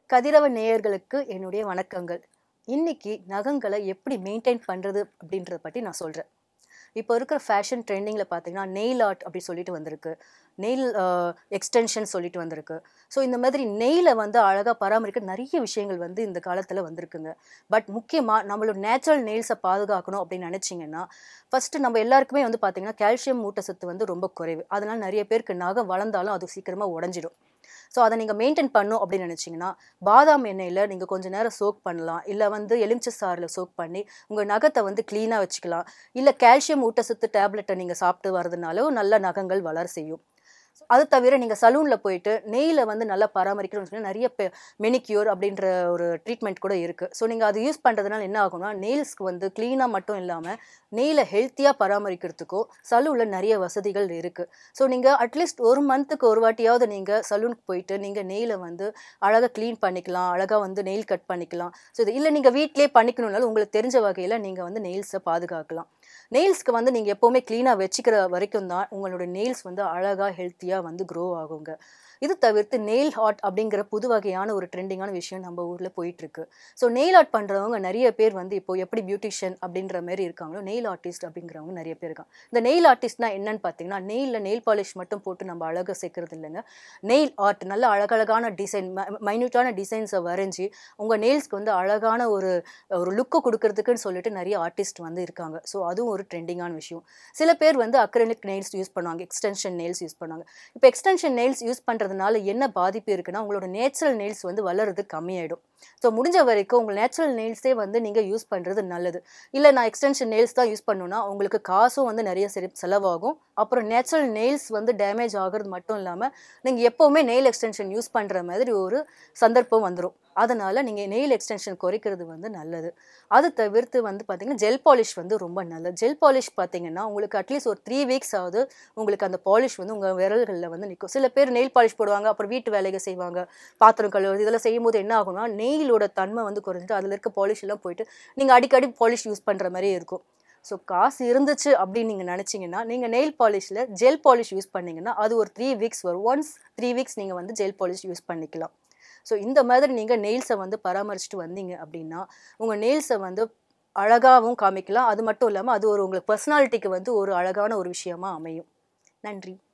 கதிரவன் நேயர்களுக்கு என்னுடைய வணக்கங்கள் இன்னைக்கு நகங்களை எப்படி மெயின்டைன் பண்ணுறது அப்படின்றத பற்றி நான் சொல்கிறேன் இப்போ இருக்கிற ஃபேஷன் ட்ரெண்டிங்கில் பார்த்தீங்கன்னா நெயில் ஆர்ட் அப்படி சொல்லிட்டு வந்திருக்கு நெயில் எக்ஸ்டென்ஷன் சொல்லிட்டு வந்திருக்கு ஸோ இந்த மாதிரி நெயிலை வந்து அழகாக பராமரிக்க நிறைய விஷயங்கள் வந்து இந்த காலத்தில் வந்திருக்குங்க பட் முக்கியமாக நம்மளோட நேச்சுரல் நெயில்ஸை பாதுகாக்கணும் அப்படின்னு நினச்சிங்கன்னா ஃபஸ்ட்டு நம்ம எல்லாருக்குமே வந்து பார்த்தீங்கன்னா கால்சியம் ஊட்டச்சத்து வந்து ரொம்ப குறைவு அதனால் நிறைய பேருக்கு நகை வளர்ந்தாலும் அது சீக்கிரமாக உடஞ்சிடும் ஸோ அதை நீங்கள் மெயின்டைன் பண்ணும் அப்படின்னு நினச்சிங்கன்னா பாதாம் எண்ணெயில் நீங்கள் கொஞ்சம் நேரம் சோக் பண்ணலாம் இல்லை வந்து எலுமிச்சை சாறில் சோக் பண்ணி உங்கள் நகத்தை வந்து க்ளீனாக வச்சுக்கலாம் இல்லை கால்சியம் ஊட்டச்சத்து டேப்லெட்டை நீங்கள் சாப்பிட்டு வரதுனாலும் நல்ல நகங்கள் வளர செய்யும் அது தவிர நீங்கள் சலூனில் போயிட்டு நெய்யில் வந்து நல்லா பராமரிக்கணும்னு சொல்லி நிறைய பெ மெனிக்யூர் அப்படின்ற ஒரு ட்ரீட்மெண்ட் கூட இருக்குது ஸோ நீங்கள் அது யூஸ் பண்ணுறதுனால என்ன ஆகும்னா நெயில்ஸ்க்கு வந்து க்ளீனாக மட்டும் இல்லாமல் நெயிலை ஹெல்த்தியாக பராமரிக்கிறதுக்கும் சலூனில் நிறைய வசதிகள் இருக்குது ஸோ நீங்கள் அட்லீஸ்ட் ஒரு மந்த்துக்கு ஒரு வாட்டியாவது நீங்கள் சலூனுக்கு போயிட்டு நீங்கள் நெயிலை வந்து அழகாக க்ளீன் பண்ணிக்கலாம் அழகாக வந்து நெயில் கட் பண்ணிக்கலாம் ஸோ இது இல்லை நீங்கள் வீட்டிலே பண்ணிக்கணும்னாலும் உங்களுக்கு தெரிஞ்ச வகையில் நீங்கள் வந்து நெயில்ஸை பாதுகாக்கலாம் நெயில்ஸ்க்கு வந்து நீங்கள் எப்போவுமே க்ளீனாக வச்சுக்கிற வரைக்கும் தான் உங்களோட நெயில்ஸ் வந்து அழகாக ஹெல்த்தியாக வந்து க்ரோ ஆகுங்க இது தவிர்த்து நெயில் ஆர்ட் அப்படிங்கிற புது வகையான ஒரு ட்ரெண்டிங்கான விஷயம் நம்ம ஊரில் போயிட்டுருக்கு ஸோ நெயில் ஆர்ட் பண்ணுறவங்க நிறைய பேர் வந்து இப்போ எப்படி பியூட்டிஷியன் அப்படின்ற மாதிரி இருக்காங்களோ நெயில் ஆர்டிஸ்ட் அப்படிங்கிறவங்க நிறைய பேர் இருக்காங்க இந்த நெயில் ஆர்டிஸ்ட்னா என்னன்னு பார்த்தீங்கன்னா நெயிலில் நெயில் பாலிஷ் மட்டும் போட்டு நம்ம அழகாக சேர்க்கறது இல்லைங்க நெயில் ஆர்ட் நல்ல அழகழகான டிசைன் மைன்யூட்டான டிசைன்ஸை வரைஞ்சி உங்கள் நெயில்ஸ்க்கு வந்து அழகான ஒரு ஒரு லுக்கை கொடுக்கறதுக்குன்னு சொல்லிட்டு நிறைய ஆர்டிஸ்ட் வந்து இருக்காங்க ஸோ அதுவும் ஒரு ட்ரெண்டிங்கான விஷயம் சில பேர் வந்து அக்ரலிக் நெயில்ஸ் யூஸ் பண்ணுவாங்க எக்ஸ்டென்ஷன் நெயில்ஸ் யூஸ் பண்ணுவாங்க இப்போ எக்ஸ்டென்ஷன் நெயில்ஸ் யூஸ் பண்ணுறதுனால என்ன பாதிப்பு இருக்குன்னா உங்களோட நேச்சுரல் நெயில்ஸ் வந்து வளருது கம்மியாயிடும் ஸோ முடிஞ்ச வரைக்கும் உங்கள் நேச்சுரல் நெயில்ஸே வந்து நீங்கள் யூஸ் பண்ணுறது நல்லது இல்லை நான் எக்ஸ்டென்ஷன் நெயில்ஸ் தான் யூஸ் பண்ணணும்னா உங்களுக்கு காசும் வந்து நிறைய செரி செலவாகும் அப்புறம் நேச்சுரல் நெயில்ஸ் வந்து டேமேஜ் ஆகிறது மட்டும் இல்லாமல் நீங்கள் எப்போவுமே நெயில் எக்ஸ்டென்ஷன் யூஸ் பண்ணுற மாதிரி ஒரு சந்தர்ப்பம் வந்துடும் அதனால் நீங்கள் நெயில் எக்ஸ்டென்ஷன் குறைக்கிறது வந்து நல்லது அது தவிர்த்து வந்து பார்த்தீங்கன்னா ஜெல் பாலிஷ் வந்து ரொம்ப நல்லது ஜெல் பாலிஷ் பார்த்தீங்கன்னா உங்களுக்கு அட்லீஸ்ட் ஒரு த்ரீ வீக்ஸ் ஆகுது உங்களுக்கு அந்த பாலிஷ் வந்து உங்கள் விரல்களில் வந்து நிற்கும் சில பேர் நெயில் பாலிஷ் போடுவாங்க அப்புறம் வீட்டு வேலைகள் செய்வாங்க பாத்திரம் கழுவுறது இதெல்லாம் செய்யும்போது என்ன ஆகும்னா நெயிலோட தன்மை வந்து குறைஞ்சிட்டு அதில் இருக்க பாலிஷ் எல்லாம் போயிட்டு நீங்கள் அடிக்கடி பாலிஷ் யூஸ் பண்ணுற மாதிரியே இருக்கும் ஸோ காசு இருந்துச்சு அப்படின்னு நீங்கள் நினச்சிங்கன்னா நீங்கள் நெயில் பாலிஷில் ஜெல் பாலிஷ் யூஸ் பண்ணிங்கன்னா அது ஒரு த்ரீ வீக்ஸ் வரும் ஒன்ஸ் த்ரீ வீக்ஸ் நீங்கள் வந்து ஜெல் பாலிஷ் யூஸ் பண்ணிக்கலாம் ஸோ இந்த மாதிரி நீங்கள் நெயில்ஸை வந்து பராமரிச்சுட்டு வந்தீங்க அப்படின்னா உங்கள் நெயில்ஸை வந்து அழகாகவும் காமிக்கலாம் அது மட்டும் இல்லாமல் அது ஒரு உங்களுக்கு பர்சனாலிட்டிக்கு வந்து ஒரு அழகான ஒரு விஷயமா அமையும் நன்றி